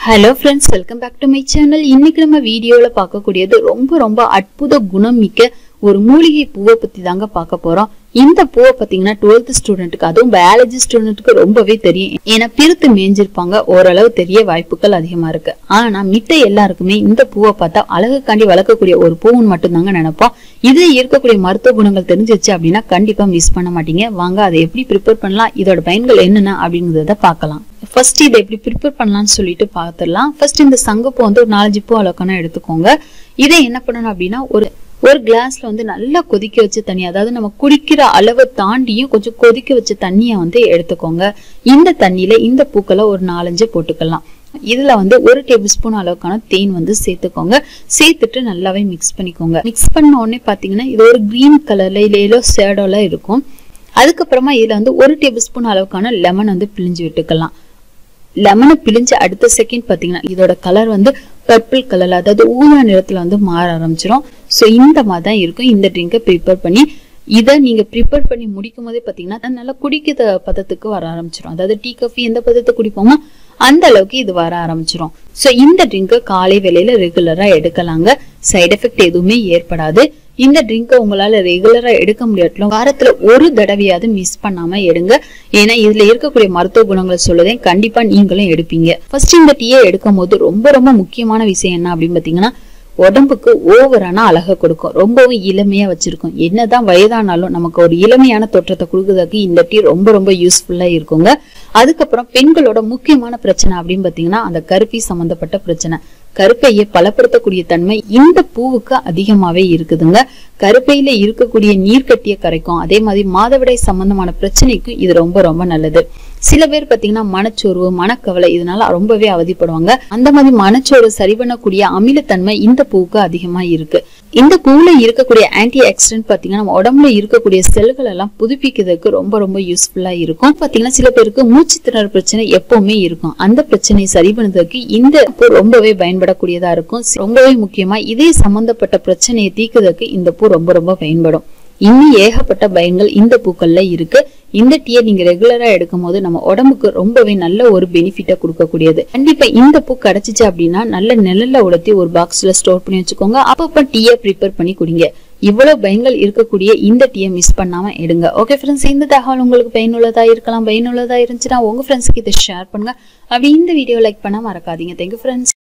hello friends welcome back to my channel இன்னைக்கு நம்ம வீடியோல பார்க்கக்கூடியது ரொம்ப ரொம்ப அற்புத குணம் மிக்க ஒரு மூலிகை பூவை பத்தி தாங்க பார்க்க போறோம் இந்த பூவை பாத்தீங்கன்னா டுவெல்த் ஸ்டூடெண்ட்டுக்கு அதுவும் பயாலஜி ஸ்டூடெண்ட்டுக்கு ரொம்பவே தெரியும் ஏன்னா பிரித்து மேய்ஞ்சிருப்பாங்க ஓரளவு தெரிய வாய்ப்புகள் அதிகமா இருக்கு ஆனா மித்த எல்லாருக்குமே இந்த பூவை பார்த்தா அழகுக்காண்டி வளர்க்கக்கூடிய ஒரு பூவுன்னு மட்டும்தாங்க நினைப்போம் இது இருக்கக்கூடிய மருத்துவ குணங்கள் தெரிஞ்சிருச்சு அப்படின்னா கண்டிப்பா மிஸ் பண்ண மாட்டீங்க வாங்க அதை எப்படி ப்ரிப்பேர் பண்ணலாம் இதோட பயன்கள் என்னென்ன அப்படிங்கறத பார்க்கலாம் ஃபர்ஸ்ட் இதை எப்படி ப்ரிப்பேர் பண்ணலாம்னு சொல்லிட்டு பார்த்துடலாம் ஃபர்ஸ்ட் இந்த சங்குப்பூ வந்து ஒரு நாலஞ்சு பூ அளவுக்கான எடுத்துக்கோங்க இதை என்ன பண்ணணும் அப்படின்னா ஒரு ஒரு கிளாஸ்ல வந்து நல்லா கொதிக்க வச்ச தண்ணி அதாவது நம்ம குடிக்கிற அளவை தாண்டியும் கொஞ்சம் கொதிக்க வச்ச தண்ணியை வந்து எடுத்துக்கோங்க இந்த தண்ணியில இந்த பூக்களை ஒரு நாலஞ்சு போட்டுக்கலாம் இதுல வந்து ஒரு டேபிள் ஸ்பூன் அளவுக்கான தேன் வந்து சேர்த்துக்கோங்க சேர்த்துட்டு நல்லாவே மிக்ஸ் பண்ணிக்கோங்க மிக்ஸ் பண்ண உடனே பாத்தீங்கன்னா இது ஒரு கிரீன் கலர்ல இல்ல எல்லோ ஷேடோல இருக்கும் அதுக்கப்புறமா இதுல வந்து ஒரு டேபிள் ஸ்பூன் அளவுக்கான லெமன் வந்து பிழிஞ்சு விட்டுக்கலாம் லெமனை பிழிஞ்சு அடுத்த செகண்ட் பாத்தீங்கன்னா இதோட கலர் வந்து பர்பிள் கலர்ல அதாவது ஊதா நிறத்துல வந்து மாற ஆரம்பிச்சிரும் ஸோ இந்த மாதிரி தான் இருக்கும் இந்த ட்ரிங்கை ப்ரிப்பேர் பண்ணி இதை நீங்க ப்ரிப்பேர் பண்ணி முடிக்கும் போதே பாத்தீங்கன்னா நல்லா குடிக்கிற பதத்துக்கு வர ஆரம்பிச்சிரும் அதாவது டீ காஃபி எந்த பதத்தை குடிப்போமோ அந்த அளவுக்கு இது வர ஆரம்பிச்சிரும் ஸோ இந்த ட்ரிங்கை காலை வேலையில ரெகுலரா எடுக்கலாங்க சைடு எஃபெக்ட் எதுவுமே ஏற்படாது இந்த ட்ரிங்கை உங்களால ரெகுலரா எடுக்க முடியாட்டிலும் வாரத்துல ஒரு தடவையாவது மிஸ் பண்ணாம எடுங்க ஏன்னா இதுல இருக்கக்கூடிய மருத்துவ குணங்களை சொல்லுதே கண்டிப்பா நீங்களும் எடுப்பீங்க ஃபர்ஸ்ட் இந்த டீயை எடுக்கும் போது ரொம்ப ரொம்ப முக்கியமான விஷயம் என்ன அப்படின்னு பாத்தீங்கன்னா உடம்புக்கு ஓவரான அழகை கொடுக்கும் ரொம்பவும் இளமையா வச்சிருக்கும் என்னதான் வயதானாலும் நமக்கு ஒரு இளமையான தோற்றத்தை கொடுக்கறதுக்கு இந்த டீ ரொம்ப ரொம்ப யூஸ்ஃபுல்லா இருக்குங்க அதுக்கப்புறம் பெண்களோட முக்கியமான பிரச்சனை அப்படின்னு பாத்தீங்கன்னா அந்த கருப்பி சம்பந்தப்பட்ட பிரச்சனை கருப்பையை பலப்படுத்தக்கூடிய தன்மை இந்த பூவுக்கு அதிகமாவே இருக்குதுங்க கருப்பையில இருக்கக்கூடிய நீர்க்கட்டிய கரைக்கும் அதே மாதிரி மாதவிடாய் சம்பந்தமான பிரச்சனைக்கும் இது ரொம்ப ரொம்ப நல்லது சில பேர் பாத்தீங்கன்னா மனச்சோர்வு மனக்கவலை இதனால ரொம்பவே அவதிப்படுவாங்க அந்த மாதிரி மனச்சோர்வு சரி பண்ணக்கூடிய அமிலத்தன்மை இந்த பூவுக்கு அதிகமா இருக்கு இந்த பூவுல இருக்கக்கூடிய ஆன்டி ஆக்சிடென்ட் பாத்தீங்கன்னா நம்ம உடம்புல இருக்கக்கூடிய செல்கள் எல்லாம் புதுப்பிக்கிறதுக்கு ரொம்ப ரொம்ப யூஸ்ஃபுல்லா இருக்கும் பாத்தீங்கன்னா சில பேருக்கு மூச்சு திணறல் பிரச்சனை எப்பவுமே இருக்கும் அந்த பிரச்சனையை சரி பண்ணதுக்கு இந்த பூ ரொம்பவே பயன்படக்கூடியதா இருக்கும் ரொம்பவே முக்கியமா இதே சம்பந்தப்பட்ட பிரச்சனையை தீர்க்கிறதுக்கு இந்த பூ ரொம்ப ரொம்ப பயன்படும் இன்னும் ஏகப்பட்ட பயன்கள் இந்த பூக்கள்ல இருக்கு இந்த டீயை நீங்க ரெகுலரா எடுக்கும் போது நம்ம உடம்புக்கு ரொம்பவே நல்ல ஒரு பெனிஃபிட்டா கொடுக்கக்கூடியது கண்டிப்பா இந்த பூ கிடைச்சிச்சு அப்படின்னா நல்ல நிழல்ல உலர்த்தி ஒரு பாக்ஸ்ல ஸ்டோர் பண்ணி வச்சுக்கோங்க அப்பப்ப டீயை ப்ரிப்பேர் பண்ணி குடிங்க இவ்வளவு பயன்கள் இருக்கக்கூடிய இந்த டீயை மிஸ் பண்ணாம எடுங்க ஓகே ஃப்ரெண்ட்ஸ் இந்த தகவல் உங்களுக்கு பயனுள்ளதா இருக்கலாம் பயனுள்ளதா இருந்துச்சுன்னா உங்க ஃப்ரெண்ட்ஸ்க்கு இதை ஷேர் பண்ணுங்க அப்படி இந்த வீடியோ லைக் பண்ண மறக்காதீங்க தேங்க்யூ ஃப்ரெண்ட்ஸ்